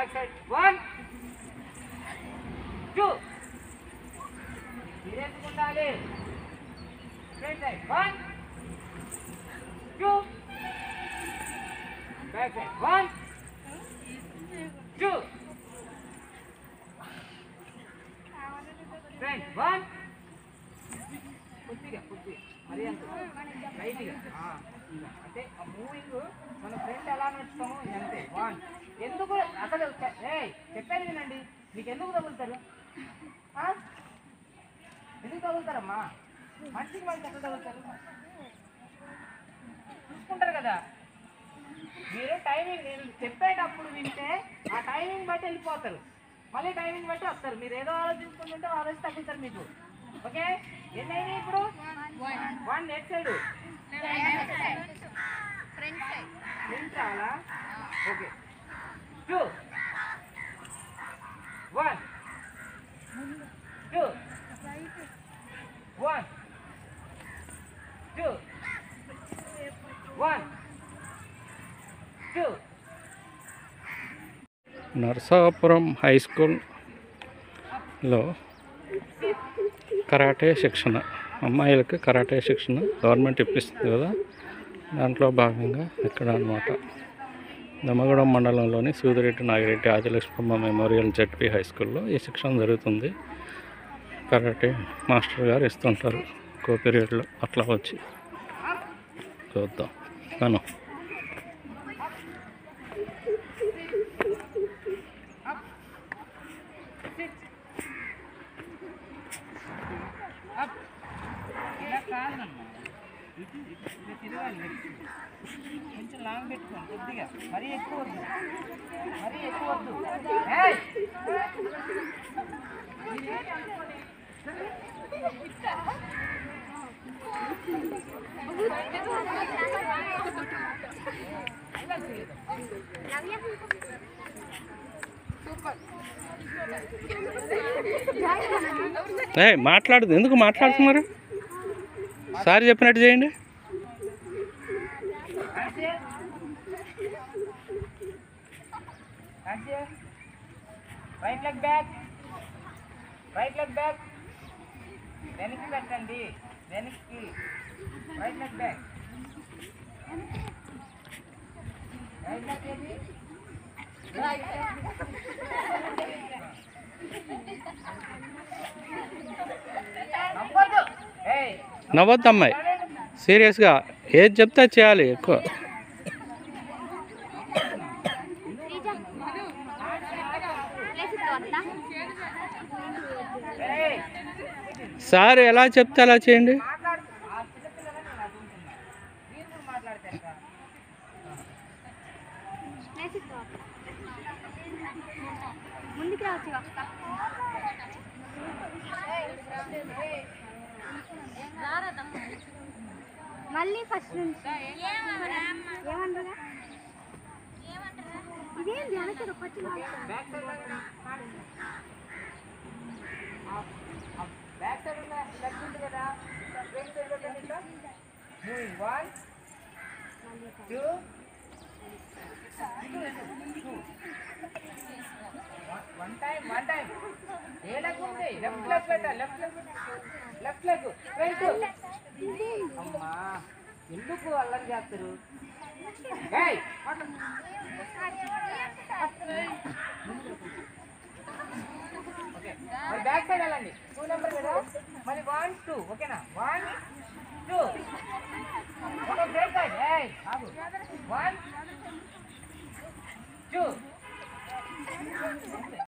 Back side one two సీరియస్గా ఉండాలి straight side one two back side one two straight one కొద్దిగా కొద్దిగా మరి అంత లైట్గా ఆ, ఇలా. అంటే ఆ మూవింగ్ మన ఫ్రెండ్ ఎలా నడుస్తామో ఇది అంతే వన్ ఎందుకు అసలు ఏ చెప్పాను వినండి మీకు ఎందుకు తగులుతారు ఆ? ఎందుకు తగులుతారమ్మా మనిషికి వాళ్ళకి ఎట్లా తగులుతారు చూసుకుంటారు కదా మీరు టైమింగ్ నేను చెప్పేటప్పుడు వింటే ఆ టైమింగ్ బట్టి వెళ్ళిపోతారు మళ్ళీ టైమింగ్ బట్టి వస్తారు మీరు ఏదో ఆలోచించుకుంటుంటే ఆలోచి తగ్గుతారు మీకు ఓకే ఎన్ని అయినాయి ఇప్పుడు వన్ నెట్ సైడ్ ఫ్రంట్ రావాలా okay two one two one two one two Narasapuram high స్కూల్లో కరాటే శిక్షణ అమ్మాయిలకు కరాటే శిక్షణ గవర్నమెంట్ ఇప్పిస్తుంది కదా దాంట్లో భాగంగా ఇక్కడ అనమాట దమ్మగూడెం మండలంలోని Sudireddy Nagireddy Adilakshmamma memorial ZP high స్కూల్లో ఈ శిక్షణ జరుగుతుంది కరాటే మాస్టర్ గారు ఇస్తుంటారు కో పీరియడ్లో అట్లా వచ్చి చూద్దాం మనం అప్ ఇలా కాదమ్మా ఇటు ఇటు ఇలా తిరగాలి వెనక్కి. కొంచెం లాంగ్ పెట్టుకోండి కొద్దిగా మరీ ఎక్కువ వద్దు మరీ ఎక్కువ వద్దు ఏయ్! ఏ మాట్లాడదు ఎందుకు మాట్లాడుతున్నారు సార్ చెప్పినట్టు చేయండి అంటే అంటే right leg back right leg back వెనక్కి పెట్టండి వెనక్కి right leg back right leg ఏది నవ్వొద్దు. ఏయ్, నవ్వద్దు అమ్మాయి సీరియస్గా ఏది చెప్తే అది చేయాలి ఎక్కువ ఏయ్, సార్ ఎలా చెప్తే అలా చేయండి మాట్లాడు ఆ చిన్నపిల్లలని నేను అడుగుతున్నా మీరు కూడా మాట్లాడతారు కదా ముందుకు రావచ్చు వస్తా మళ్ళీ ఫస్ట్ నుంచి ఏమంటారా ఇదేంటి వెనక కొచ్చి బ్యాక్ సైడ్ బ్యాక్ సైడ్ ఉన్న లెగ్ ఉంది కదా బ్యాక్ సైడ్ పెట్టండి ఇట్లా moving one two one time one time ఏ లెగ్ ఉంది లెఫ్ట్ లెగ్ పెట్ట left leg left leg right అమ్మా ఎందుకు అల్లరి చేస్తారు ఏయ్ పట్టు. ఓకే మరి బ్యాక్ సైడ్ వెళ్ళండి టూ నెంబర్ కదా మరి వన్ టూ ఓకేనా one two okay break side ఏయ్ ఆగు వన్ టూ